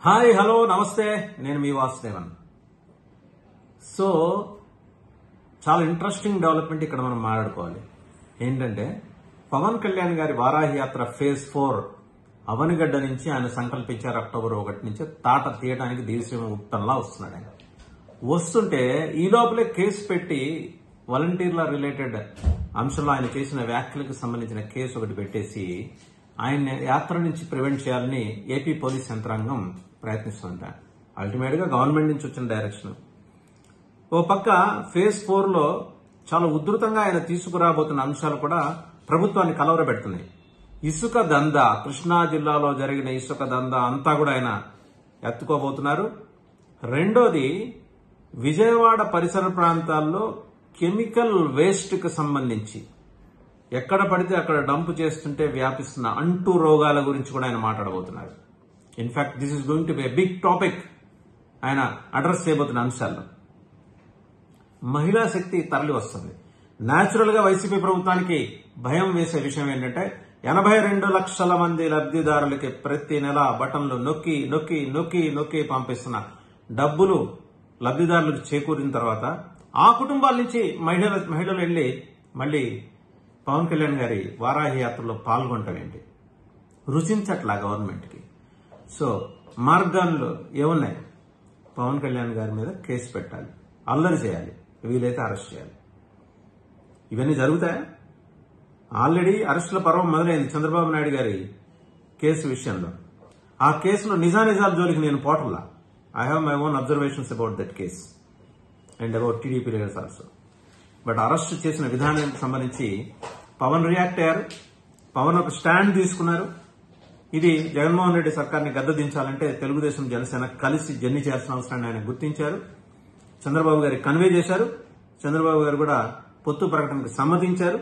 hi hello నమస్తే నేను మీ వాసుదేవన్ సో చాలా ఇంట్రెస్టింగ్ డెవలప్మెంట్ ఇక్కడ మనం మాట్లాడుకోవాలి ఏంటంటే పవన్ కళ్యాణ్ గారి వారాహి యాత్ర ఫేజ్ ఫోర్ అవనిగడ్డ నుంచి ఆయన సంకల్పించారు అక్టోబర్ ఒకటి నుంచి తాట తీయడానికి దేశం ఉత్తరంలా వస్తున్నాడు ఆయన వస్తుంటే ఈ లోపలే కేసు పెట్టి వాలంటీర్ల రిలేటెడ్ అంశంలో ఆయన చేసిన వ్యాఖ్యలకు సంబంధించిన కేసు ఒకటి పెట్టేసి ఆయన యాత్ర నుంచి ప్రివెంట్ చేయాలని ఏపీ పోలీస్ యంత్రాంగం ప్రయత్నిస్తుంట అల్టిమేట్ గా గవర్నమెంట్ నుంచి వచ్చిన డైరెక్షన్ ఓ పక్క ఫేజ్ ఫోర్ లో చాలా ఉధృతంగా ఆయన తీసుకురాబోతున్న అంశాలు కూడా ప్రభుత్వాన్ని కలవరబెడుతున్నాయి ఇసుక దందా కృష్ణా జిల్లాలో జరిగిన ఇసుక దందా అంతా కూడా ఆయన ఎత్తుకోబోతున్నారు రెండోది విజయవాడ పరిసర ప్రాంతాల్లో కెమికల్ వేస్ట్ కు సంబంధించి ఎక్కడ పడితే అక్కడ డంప్ చేస్తుంటే వ్యాపిస్తున్న అంటు రోగాల గురించి కూడా ఆయన మాట్లాడబోతున్నారు in fact this is going to be big topic ఆయన అడ్రస్ చేయబోతున్న అంశాల్లో మహిళా శక్తి తరలి వస్తుంది న్యాచురల్ గా వైసీపీ ప్రభుత్వానికి భయం వేసే విషయం ఏంటంటే ఎనభై రెండు లక్షల మంది లబ్ధిదారులకి ప్రతి నెల బటన్లు నొక్కి నొక్కి నొక్కి నొక్కి పంపిస్తున్న డబ్బులు లబ్ధిదారులకు చేకూరిన తర్వాత ఆ కుటుంబాల నుంచి మహిళల మహిళలు వెళ్లి మళ్ళీ పవన్ కళ్యాణ్ గారి వారాహి యాత్రలో పాల్గొనటం ఏంటి రుచించట్లా గవర్నమెంట్కి సో మార్గాల్లో ఏమున్నాయి పవన్ కళ్యాణ్ గారి మీద కేసు పెట్టాలి అల్లరి చేయాలి వీలైతే అరెస్ట్ చేయాలి ఇవన్నీ జరుగుతాయా ఆల్రెడీ అరెస్టుల పర్వం మొదలైంది చంద్రబాబు నాయుడు గారి కేసు విషయంలో ఆ కేసులో నిజానిజాల జోలికి నేను పోటల్లా I have my own observations about that case and about TDP leaders also but arrest చేసిన విధానానికి సంబంధించి పవన్ రియాక్ట్ అయ్యారు పవన్ ఒక స్టాండ్ తీసుకున్నారు ఇది జగన్మోహన్ రెడ్డి సర్కార్ని గద్దదించాలంటే తెలుగుదేశం జనసేన కలిసి జర్నీ చేయాల్సిన అవసరాన్ని ఆయన గుర్తించారు చంద్రబాబు గారికి కన్వే చేశారు చంద్రబాబు గారు కూడా పొత్తు ప్రకటనకు సమ్మతించారు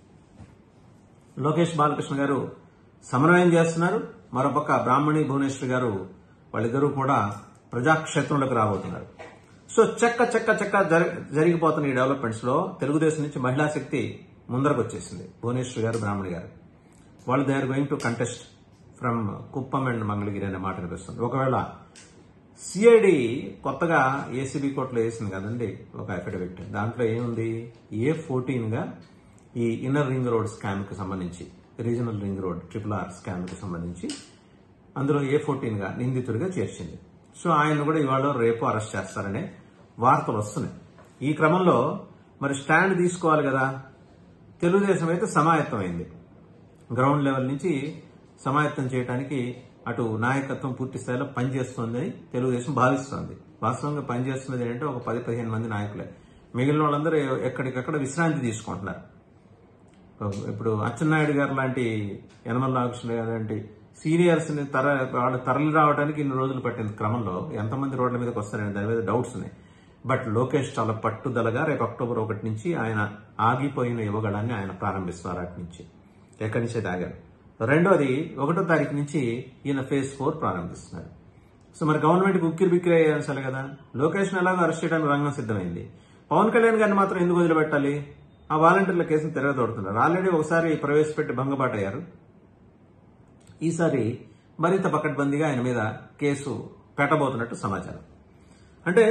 లోకేష్ బాలకృష్ణ గారు సమన్వయం చేస్తున్నారు మరోపక్క బ్రాహ్మణి భువనేశ్వర్ గారు వాళ్ళిద్దరూ కూడా ప్రజాక్షేత్రంలోకి రాబోతున్నారు సో చెక్క చెక్క చెక్క జరి- జరిగిపోతున్న ఈ డెవలప్మెంట్స్ లో తెలుగుదేశం నుంచి మహిళా శక్తి ముందరకు వచ్చేసింది భువనేశ్వర్ గారు బ్రాహ్మణి గారు వాళ్ళు they are going to contest from Kuppam and Mangalagiri అనే మాట వినిపిస్తుంది ఒకవేళ సిఐడి కొత్తగా ఏసీబీ కోర్టులో వేసింది కదండి ఒక అఫిడవిట్ దాంట్లో ఏముంది ఏ ఫోర్టీన్ గా ఈ ఇన్నర్ రింగ్ రోడ్ స్కామ్ కి సంబంధించి regional ring road triple R scam కి సంబంధించి అందులో ఏ ఫోర్టీన్ గా నిందితుడిగా చేర్చింది సో ఆయన కూడా ఇవాళ రేపు అరెస్ట్ చేస్తారనే వార్తలు వస్తున్నాయి ఈ క్రమంలో మరి స్టాండ్ తీసుకోవాలి కదా తెలుగుదేశం అయితే సమాయత్తమైంది గ్రౌండ్ లెవెల్ నుంచి సమాయత్తం చేయడానికి అటు నాయకత్వం పూర్తి స్థాయిలో పనిచేస్తోందని తెలుగుదేశం భావిస్తోంది వాస్తవంగా పనిచేస్తున్నది ఏంటంటే ఒక పది పదిహేను మంది నాయకులే మిగిలిన వాళ్ళందరూ ఎక్కడికక్కడ విశ్రాంతి తీసుకుంటున్నారు ఇప్పుడు అచ్చెన్నాయుడు గారు లాంటి యనమల నాగకృష్ణ గారు లాంటి సీనియర్స్ ని తర వాళ్ళు తరలి రావడానికి ఇన్ని రోజులు పట్టిన క్రమంలో ఎంతమంది రోడ్ల మీదకి వస్తారని దాని మీద డౌట్స్ ఉన్నాయి బట్ లోకేష్ చాలా పట్టుదలగా రేపు అక్టోబర్ ఒకటి నుంచి ఆయన ఆగిపోయిన యువగళాన్ని ఆయన ప్రారంభిస్తున్నారు అటు నుంచి ఎక్కడి నుంచి అయితే ఆగారు రెండోది ఒకటో తారీఖు నుంచి ఈయన ఫేజ్ ఫోర్ ప్రారంభిస్తున్నారు సో మరి గవర్నమెంట్ ఉక్కిరి బిక్కిరి అయ్యే అంశాలు కదా లోకేష్ ఎలాగో అరెస్ట్ చేయడానికి రంగం సిద్ధమైంది పవన్ కళ్యాణ్ గారిని మాత్రం ఎందుకు వదిలిపెట్టాలి ఆ వాలంటీర్ల కేసును తిరగదోడుతున్నారు ఆల్రెడీ ఒకసారి ప్రవేశపెట్టి భంగపాటయ్యారు ఈసారి మరింత పకడ్బందీగా ఆయన మీద కేసు పెట్టబోతున్నట్టు సమాచారం అంటే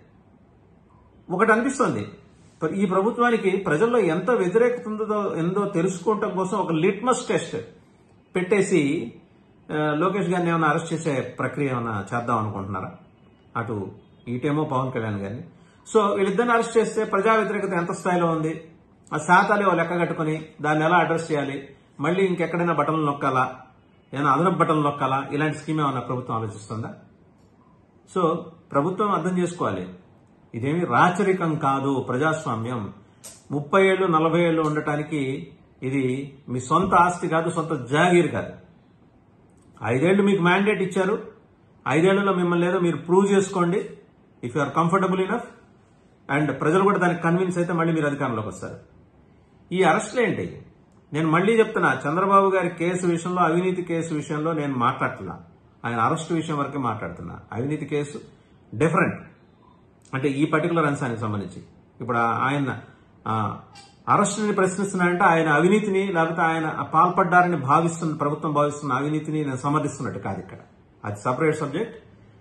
ఒకటి అనిపిస్తోంది ప్ర- ఈ ప్రభుత్వానికి ప్రజల్లో ఎంత వ్యతిరేకత ఉందో ఎందో తెలుసుకోవటం కోసం ఒక లిట్మస్ టెస్ట్ పెట్టేసి ఆ, లోకేష్ గారిని ఏమైనా అరెస్ట్ చేసే ప్రక్రియ ఏమైనా చేద్దాం అనుకుంటున్నారా అటు ఇటేమో పవన్ కళ్యాణ్ గారిని సో వీళ్ళిద్దరిని అరెస్ట్ చేస్తే ప్రజా వ్యతిరేకత ఎంత స్థాయిలో ఉంది ఆ శాతాలు లెక్క కట్టుకుని దాన్ని ఎలా అడ్రస్ చేయాలి మళ్ళీ ఇంకెక్కడైనా బటన్లు నొక్కాలా ఏమైనా అదనపు బటన్లు నొక్కాలా ఇలాంటి స్కీమ్ ఏమైనా ప్రభుత్వం ఆలోచిస్తుందా సో ప్రభుత్వం అర్థం చేసుకోవాలి ఇదేమి రాచరికం కాదు ప్రజాస్వామ్యం ముప్పై ఏళ్ళు నలభై ఏళ్ళు ఉండటానికి ఇది మీ సొంత ఆస్తి కాదు సొంత జాగీర్ కాదు ఐదేళ్లు మీకు మ్యాండేట్ ఇచ్చారు ఐదేళ్లలో మిమ్మల్ని ఏదో మీరు ప్రూవ్ చేసుకోండి if you are comfortable enough and ప్రజలు కూడా దానికి కన్విన్స్ అయితే మళ్ళీ మీరు అధికారంలోకి వస్తారు ఈ అరెస్టులు ఏంటి నేను మళ్ళీ చెప్తున్నా చంద్రబాబు గారి కేసు విషయంలో అవినీతి కేసు విషయంలో నేను మాట్లాడుతున్నా ఆయన అరెస్ట్ విషయం వరకే మాట్లాడుతున్నా అవినీతి కేసు డిఫరెంట్ అంటే ఈ పర్టికులర్ అంశానికి సంబంధించి ఇప్పుడు ఆ- ఆయన అరెస్ట్ని ప్రశ్నిస్తున్నాడంటే ఆయన అవినీతిని లేకపోతే ఆయన పాల్పడ్డారని భావిస్తున్న ప్రభుత్వం భావిస్తున్న అవినీతిని నేను సమర్థిస్తున్నట్టు కాదు ఇక్కడ అది సపరేట్ సబ్జెక్ట్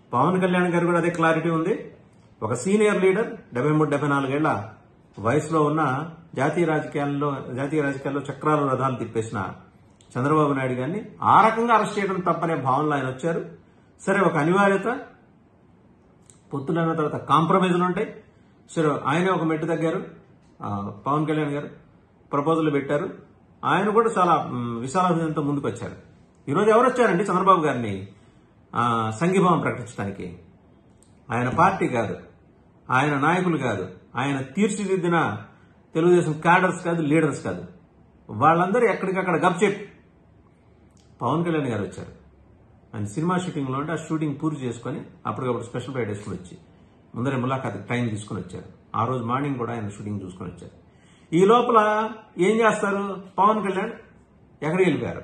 పవన్ కళ్యాణ్ గారు కూడా అదే క్లారిటీ ఉంది ఒక సీనియర్ లీడర్ డెబ్బై మూడు డెబ్బై నాలుగేళ్ల వయసులో ఉన్న జాతీయ రాజకీయాల్లో జాతీయ రాజకీయాల్లో చక్రాలు రథాలు తిప్పేసిన చంద్రబాబు నాయుడు గారిని ఆ రకంగా అరెస్ట్ చేయడం తప్పనే భావనలో ఆయన వచ్చారు సరే ఒక అనివార్యత పొత్తులు అన్న తర్వాత కాంప్రమైజ్లు ఉంటాయి సరే ఆయన ఒక మెట్టు తగ్గారు ఆ, పవన్ కళ్యాణ్ గారు ప్రపోజల్ పెట్టారు ఆయన కూడా చాలా మ్, విశాల హృదయంతో ముందుకు వచ్చారు ఈరోజు ఎవరు వచ్చారండి చంద్రబాబు గారిని ఆ, సంఘీభావం ప్రకటించడానికి ఆయన పార్టీ కాదు ఆయన నాయకులు కాదు ఆయన తీర్చిదిద్దిన తెలుగుదేశం క్యాడర్స్ కాదు లీడర్స్ కాదు వాళ్ళందరూ ఎక్కడికక్కడ గప్చెప్ పవన్ కళ్యాణ్ గారు వచ్చారు ఆయన సినిమా షూటింగ్లో ఉంటే ఆ షూటింగ్ పూర్తి చేసుకొని అప్పటికప్పుడు స్పెషల్ ఫ్లైట్ వేసుకుని వచ్చి ముందరే ములాఖాత్ టైం తీసుకుని వచ్చారు ఆ రోజు మార్నింగ్ కూడా ఆయన షూటింగ్ చూసుకొని వచ్చారు ఈ లోపల ఏం చేస్తారు పవన్ కళ్యాణ్ ఎక్కడికి వెళ్ళిపోయారు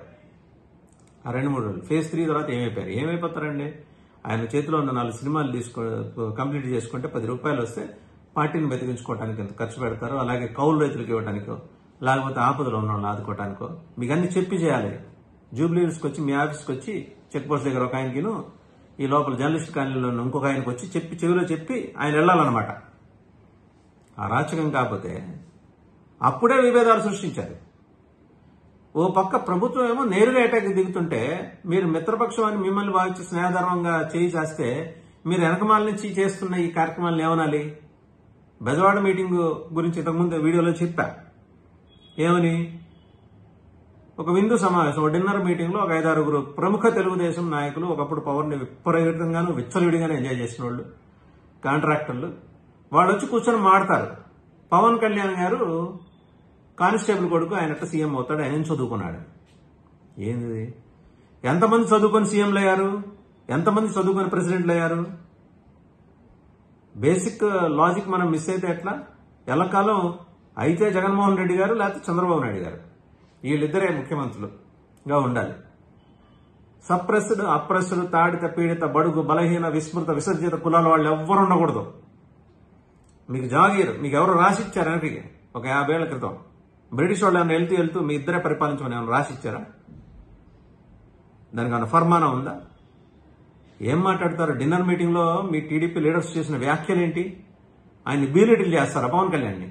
ఆ రెండు మూడు రోజులు ఫేజ్ త్రీ తర్వాత ఏమైపోయారు ఏమైపోతారండి ఆయన చేతిలో ఉన్న నాలుగు సినిమాలు తీసుకో కంప్లీట్ చేసుకుంటే పది రూపాయలు వస్తే పార్టీని బతికించుకోవడానికి ఎంత ఖర్చు పెడతారో అలాగే కౌలు రైతులకు ఇవ్వడానికో లేకపోతే ఆపదలో ఉన్న వాళ్ళని ఆదుకోవడానికో మీకు అన్ని చెప్పి చేయాలి జూబ్లీస్కి వచ్చి మీ ఆఫీస్కి వచ్చి చెక్ పోస్ట్ దగ్గర ఒక ఆయనకిను ఈ లోపల జర్నలిస్ట్ కాలనీలో ఉన్న ఇంకొక ఆయనకి వచ్చి చెప్పి చెవిలో చెప్పి ఆయన వెళ్ళాలన్నమాట అరాచకం కాకపోతే అప్పుడే విభేదాలు సృష్టించారు ఓ పక్క ప్రభుత్వం ఏమో నేరుగా అటాక్ దిగుతుంటే మీరు మిత్రపక్షం అని మిమ్మల్ని భావించి స్నేహధర్మంగా చేయి చేస్తే మీరు వెనకమాల నుంచి చేస్తున్న ఈ కార్యక్రమాలను ఏమనాలి బెజవాడ మీటింగ్ గురించి ఇంతకుముందు వీడియోలో చెప్పా ఏమని ఒక విందు సమావేశం ఒక డిన్నర్ మీటింగ్ లో ఒక ఐదారుగురు ప్రముఖ తెలుగుదేశం నాయకులు ఒకప్పుడు పవర్ ని విపరీతంగాను విచ్చలవిడిగానే ఎంజాయ్ చేసిన వాళ్ళు కాంట్రాక్టర్లు వాళ్ళు వచ్చి కూర్చొని మాడతారు పవన్ కళ్యాణ్ గారు కానిస్టేబుల్ కొడుకు ఆయన సీఎం అవుతాడు ఆయన ఏం చదువుకున్నాడు ఏంది ఎంతమంది చదువుకొని సీఎంలు అయ్యారు ఎంతమంది చదువుకొని ప్రెసిడెంట్లు అయ్యారు బేసిక్ లాజిక్ మనం మిస్ అయితే ఎట్లా ఎల్లకాలం అయితే జగన్మోహన్ రెడ్డి గారు లేకపోతే చంద్రబాబు నాయుడు గారు వీళ్ళిద్దరే ముఖ్యమంత్రులుగా ఉండాలి సప్రెస్డ్ అప్రెస్డ్ తాడిత పీడిత బడుగు బలహీన విస్మృత విసర్జిత కులాల వాళ్ళు ఎవ్వరు ఉండకూడదు మీకు జాగీర్ మీకు ఎవరు రాసిచ్చారు వెనక్కి ఒక యాభై ఏళ్ల క్రితం బ్రిటిష్ వాళ్ళు ఏమైనా వెళ్తూ వెళ్తూ మీ ఇద్దరే పరిపాలించమని ఏమైనా రాసిచ్చారా దానికి ఏమైనా ఫర్మానా ఉందా ఏం మాట్లాడతారు డిన్నర్ మీటింగ్ లో మీ టీడీపీ లీడర్స్ చేసిన వ్యాఖ్యలు ఏంటి ఆయన్ని బీలిటిల్ చేస్తారా పవన్ కళ్యాణ్ని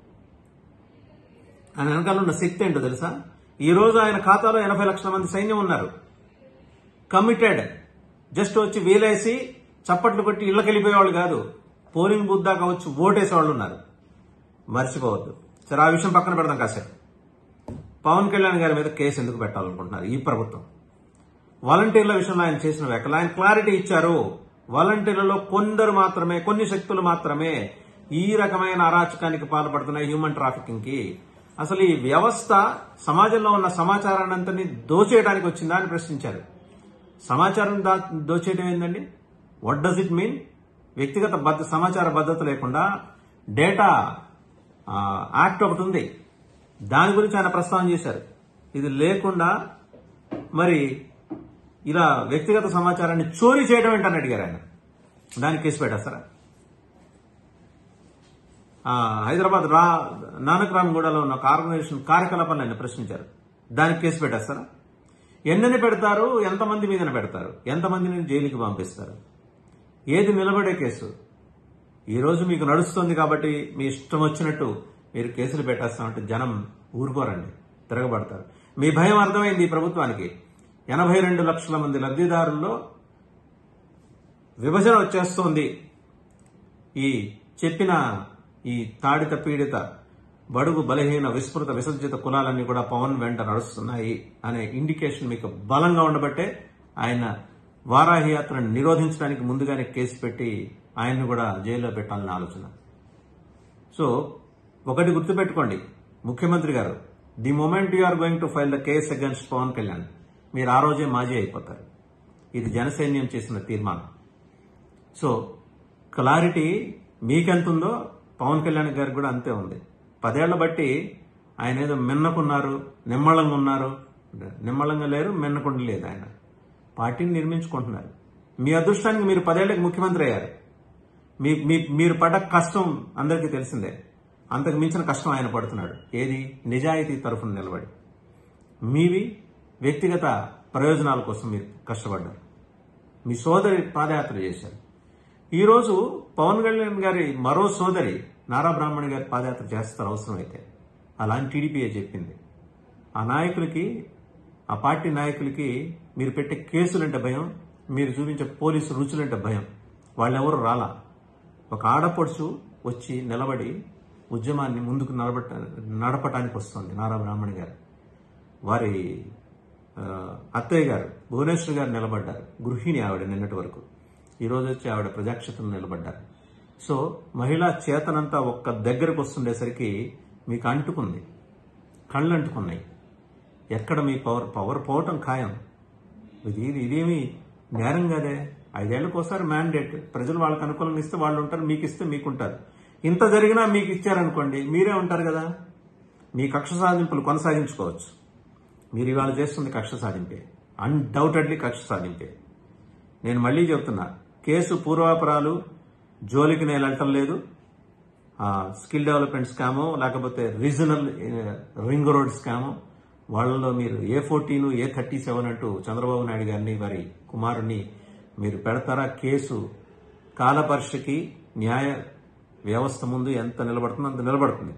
ఆయన వెనకాల ఉన్న శక్తి ఏంటో తెలుసా ఈ రోజు ఆయన ఖాతాలో ఎనభై లక్షల మంది సైన్యం ఉన్నారు కమిటెడ్ జస్ట్ వచ్చి వీలేసి చప్పట్లు కొట్టి ఇళ్ళకి వెళ్ళిపోయేవాళ్ళు కాదు పోలింగ్ బూత్ దాకా వచ్చి ఓటేసే వాళ్ళు ఉన్నారు మర్చిపోవద్దు సరే ఆ విషయం పక్కన పెడదాం కాసేపు పవన్ కళ్యాణ్ గారి మీద కేసు ఎందుకు పెట్టాలనుకుంటున్నారు ఈ ప్రభుత్వం వాలంటీర్ల విషయంలో ఆయన చేసిన వ్యాఖ్యలు ఆయన క్లారిటీ ఇచ్చారు వాలంటీర్లలో కొందరు మాత్రమే కొన్ని శక్తులు మాత్రమే ఈ రకమైన అరాచకానికి పాల్పడుతున్నాయి హ్యూమన్ ట్రాఫికింగ్ కి అసలు ఈ వ్యవస్థ సమాజంలో ఉన్న సమాచారాన్ని అంతని దోచేయడానికి వచ్చిందా అని ప్రశ్నించారు సమాచారం దా దోచేయడం ఏందండి వాట్ డస్ ఇట్ మీన్ వ్యక్తిగత భద్ర సమాచార భద్రత లేకుండా డేటా యాక్ట్ ఒకటి ఉంది దాని గురించి ఆయన ప్రస్తావన చేశారు ఇది లేకుండా మరి ఇలా వ్యక్తిగత సమాచారాన్ని చోరీ చేయడం ఏంటని అడిగారు ఆయన దానికి కేసు పెట్టేస్తారా ఆ, హైదరాబాద్ రా నానక్ రామ్గూడలో ఉన్న ఒక ఆర్గనైజేషన్ కార్యకలాపాలను ఆయన ప్రశ్నించారు దానికి కేసు పెట్టేస్తారా ఎన్నని పెడతారు ఎంతమంది మీదన పెడతారు ఎంతమందిని జైలుకి పంపిస్తారు ఏది నిలబడే కేసు ఈ రోజు మీకు నడుస్తుంది కాబట్టి మీ ఇష్టం వచ్చినట్టు మీరు కేసులు పెట్టేస్తామంటే జనం ఊరుకోరండి తిరగబడతారు మీ భయం అర్థమైంది ఈ ప్రభుత్వానికి ఎనభై రెండు లక్షల మంది లబ్ధిదారుల్లో విభజన వచ్చేస్తోంది ఈ చెప్పిన ఈ తాడిత పీడిత బడుగు బలహీన విస్మృత విసర్జిత కులాలన్నీ కూడా పవన్ వెంట నడుస్తున్నాయి అనే ఇండికేషన్ మీకు బలంగా ఉండబట్టే ఆయన వారాహి యాత్రను నిరోధించడానికి ముందుగానే కేసు పెట్టి ఆయన్ని కూడా జైల్లో పెట్టాలని ఆలోచన సో ఒకటి గుర్తుపెట్టుకోండి ముఖ్యమంత్రి గారు the moment you are going to file the case against Pavan Kalyan మీరు ఆ రోజే మాజీ అయిపోతారు ఇది జనసైన్యం చేసిన తీర్మానం సో క్లారిటీ మీకెంత ఉందో పవన్ కళ్యాణ్ గారికి కూడా అంతే ఉంది పదేళ్ల బట్టి ఆయన ఏదో మిన్నకున్నారు నిమ్మళంగా ఉన్నారు నిమ్మళంగా లేరు మిన్నకుండా లేదు ఆయన పార్టీని నిర్మించుకుంటున్నారు మీ అదృష్టానికి మీరు పదేళ్లకు ముఖ్యమంత్రి అయ్యారు మీ మీ మీరు పడ్డ కష్టం అందరికీ తెలిసిందే అంతకు మించిన కష్టం ఆయన పడుతున్నాడు ఏది నిజాయితీ తరఫున నిలబడి మీవి వ్యక్తిగత ప్రయోజనాల కోసం మీరు కష్టపడ్డారు మీ సోదరి పాదయాత్ర చేశారు ఈరోజు పవన్ కళ్యాణ్ గారి మరో సోదరి నారా బ్రాహ్మణి గారి పాదయాత్ర చేస్తారు అవసరమైతే అలాంటి టీడీపీఏ చెప్పింది ఆ నాయకులకి ఆ పార్టీ నాయకులకి మీరు పెట్టే కేసులంటే భయం మీరు చూపించే పోలీసు రుచులంటే భయం వాళ్ళెవరు రాలా ఒక ఆడపడుచు వచ్చి నిలబడి ఉద్యమాన్ని ముందుకు నడబట్ట నడపటానికి వస్తుంది నారా బ్రాహ్మణి గారు వారి ఆ, అత్తయ్య గారు భువనేశ్వర్ గారు నిలబడ్డారు గృహిణి ఆవిడ నిన్నటి వరకు ఈరోజు వచ్చి ఆవిడ ప్రజాక్షేత్రంలో నిలబడ్డారు సో మహిళా చేతనంతా ఒక్క దగ్గరకు వస్తుండేసరికి మీకు అంటుకుంది కళ్ళు అంటుకున్నాయి ఎక్కడ మీ పవర్ పవర్ పోవటం ఖాయం ఇది ఇది- ఇదేమి నేరం కదే ఐదేళ్లకు ఒకసారి మ్యాండేట్ ప్రజలు వాళ్ళకి అనుకూలంగా ఇస్తే వాళ్ళు ఉంటారు మీకు ఇస్తే మీకుంటారు ఇంత జరిగినా మీకు ఇచ్చారనుకోండి మీరే ఉంటారు కదా మీ కక్ష సాధింపులు కొనసాగించుకోవచ్చు మీరు ఇవాళ చేస్తుంది కక్ష సాధింపే అన్డౌటెడ్లీ కక్ష సాధింపే నేను మళ్ళీ చెప్తున్నా కేసు పూర్వాపరాలు జోలికి నేను వెళ్ళటం లేదు ఆ, స్కిల్ డెవలప్మెంట్ స్కామో లేకపోతే రీజనల్ ఏ, రింగ్ రోడ్ స్కామో వాళ్ళలో మీరు A fourteen A thirty seven అంటూ చంద్రబాబు నాయుడు గారిని వారి కుమారుణ్ణి మీరు పెడతారా కేసు కాలపరీక్షకి న్యాయ వ్యవస్థ ముందు ఎంత నిలబడుతుందో అంత నిలబడుతుంది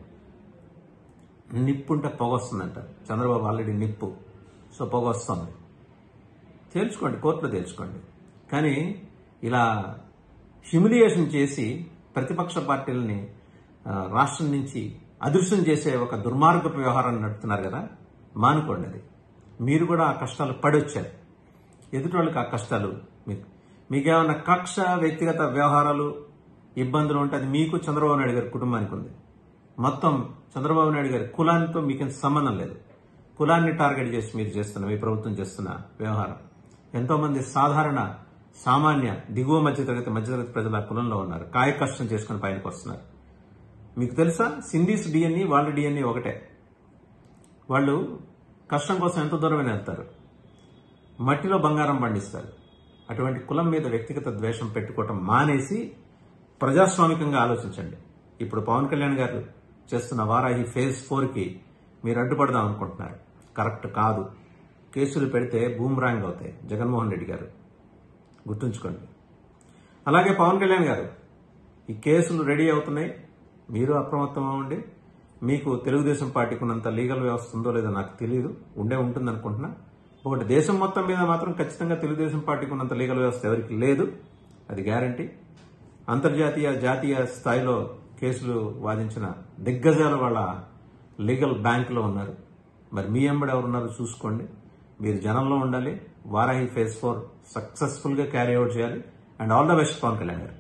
నిప్పుంటే పొగ వస్తుందంట చంద్రబాబు ఆల్రెడీ నిప్పు సో పొగ వస్తుంది తేల్చుకోండి కోర్టులో తేల్చుకోండి కానీ ఇలా హ్యూమిలియేషన్ చేసి ప్రతిపక్ష పార్టీలని ఆ, రాష్ట్రం నుంచి అదృశ్యం చేసే ఒక దుర్మార్గపు వ్యవహారాన్ని నడుపుతున్నారు కదా మానుకోండి అది మీరు కూడా ఆ కష్టాలు పడొచ్చారు ఎదుటి వాళ్ళకి ఆ కష్టాలు మీకు మీకేమైనా కక్ష వ్యక్తిగత వ్యవహారాలు ఇబ్బందులు ఉంటే అది మీకు చంద్రబాబు నాయుడు గారి కుటుంబానికి ఉంది మొత్తం చంద్రబాబు నాయుడు గారి కులానితో మీకేం సంబంధం లేదు కులాన్ని టార్గెట్ చేసి మీరు చేస్తున్న మీ ప్రభుత్వం చేస్తున్న వ్యవహారం ఎంతో మంది సాధారణ సామాన్య దిగువ మధ్యతరగతి మధ్యతరగతి ప్రజలు ఆ కులంలో ఉన్నారు కాయ కష్టం చేసుకుని పైనకి వస్తున్నారు మీకు తెలుసా సింధీస్ డిఎన్ఈ వాళ్ళ డిఎన్ఈ ఒకటే వాళ్ళు కష్టం కోసం ఎంత దూరమైనా వెళ్తారు మట్టిలో బంగారం పండిస్తారు అటువంటి కులం మీద వ్యక్తిగత ద్వేషం పెట్టుకోవటం మానేసి ప్రజాస్వామికంగా ఆలోచించండి ఇప్పుడు పవన్ కళ్యాణ్ గారు చేస్తున్న వారాహి ఫేజ్ ఫోర్కి మీరు అడ్డుపడదాం అనుకుంటున్నారు కరెక్ట్ కాదు కేసులు పెడితే బూమ్రాంగ్ అవుతాయి జగన్మోహన్ రెడ్డి గారు గుర్తుంచుకోండి అలాగే పవన్ కళ్యాణ్ గారు ఈ కేసులు రెడీ అవుతున్నాయి మీరు అప్రమత్తం అవ్వండి మీకు తెలుగుదేశం పార్టీకి ఉన్నంత లీగల్ వ్యవస్థ ఉందో లేదో నాకు తెలియదు ఉండే ఉంటుంది అనుకుంటున్నా ఒకటి దేశం మొత్తం మీద మాత్రం ఖచ్చితంగా తెలుగుదేశం పార్టీకి ఉన్నంత లీగల్ వ్యవస్థ ఎవరికి లేదు అది గ్యారంటీ అంతర్జాతీయ జాతీయ స్థాయిలో కేసులు వాదించిన దిగ్గజాలు వాళ్ళ లీగల్ బ్యాంకులో ఉన్నారు మరి మీ ఎంబడి ఎవరున్నారో చూసుకోండి మీరు జనంలో ఉండాలి వారాహి ఫేజ్ ఫోర్ సక్సెస్ఫుల్గా క్యారీ అవుట్ చేయాలి and all the best Pavan Kalyan గారు